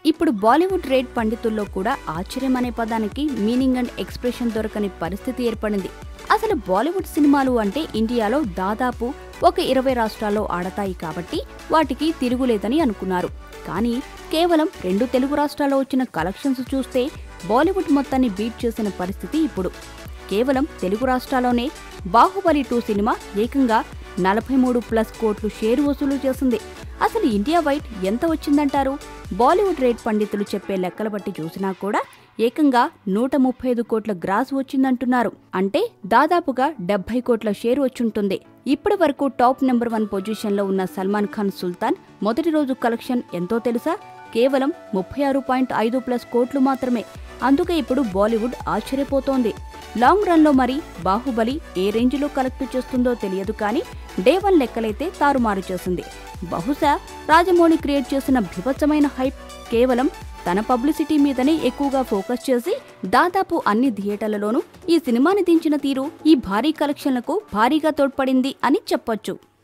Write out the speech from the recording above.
ఇప్పుడు బాలీవుడ్ రేట్ పండితుల్లో కూడా ఆశ్చర్యం అనే పదానికి మీనింగ్ అండ్ ఎక్స్ప్రెషన్ దొరకని పరిస్థితి ఏర్పడింది అసలు బాలీవుడ్ సినిమాలు అంటే ఇండియాలో దాదాపు ఒక ఇరవై రాష్ట్రాల్లో ఆడతాయి కాబట్టి వాటికి తిరుగులేదని అనుకున్నారు కానీ కేవలం రెండు తెలుగు రాష్ట్రాల్లో వచ్చిన కలెక్షన్స్ చూస్తే బాలీవుడ్ మొత్తాన్ని బీట్ చేసిన పరిస్థితి ఇప్పుడు కేవలం తెలుగు రాష్ట్రాల్లోనే బాహుబలి టూ సినిమా ఏకంగా నలభై మూడు ప్లస్ కోట్లు షేరు వసూలు చేసింది అసలు ఇండియా వైట్ ఎంత వచ్చిందంటారు బాలీవుడ్ రేట్ పండితులు చెప్పే లెక్కల బట్టి చూసినా కూడా ఏకంగా నూట ముప్పై ఐదు కోట్ల గ్రాస్ వచ్చిందంటున్నారు అంటే దాదాపుగా డెబ్బై కోట్ల షేరు వచ్చుంటుంది ఇప్పటి వరకు టాప్ నెంబర్ వన్ పొజిషన్లో ఉన్న సల్మాన్ ఖాన్ సుల్తాన్ మొదటి రోజు కలెక్షన్ ఎంతో తెలుసా కేవలం ముప్పై ఆరు పాయింట్ ఐదు ప్లస్ కోట్లు మాత్రమే అందుకే ఇప్పుడు బాలీవుడ్ ఆశ్చర్యపోతోంది లాంగ్ రన్లో మరి బాహుబలి ఏ రేంజ్లో కలెక్ట్ చేస్తుందో తెలియదు కానీ డే వన్ లెక్కలైతే తారుమారు చేసింది బహుశా రాజమౌళి క్రియేట్ చేసిన భీభత్సమైన హైప్ కేవలం తన పబ్లిసిటీ మీదనే ఎక్కువగా ఫోకస్ చేసి దాదాపు అన్ని థియేటర్లలోనూ ఈ సినిమాని దించిన తీరు ఈ భారీ కలెక్షన్లకు భారీగా తోడ్పడింది అని చెప్పొచ్చు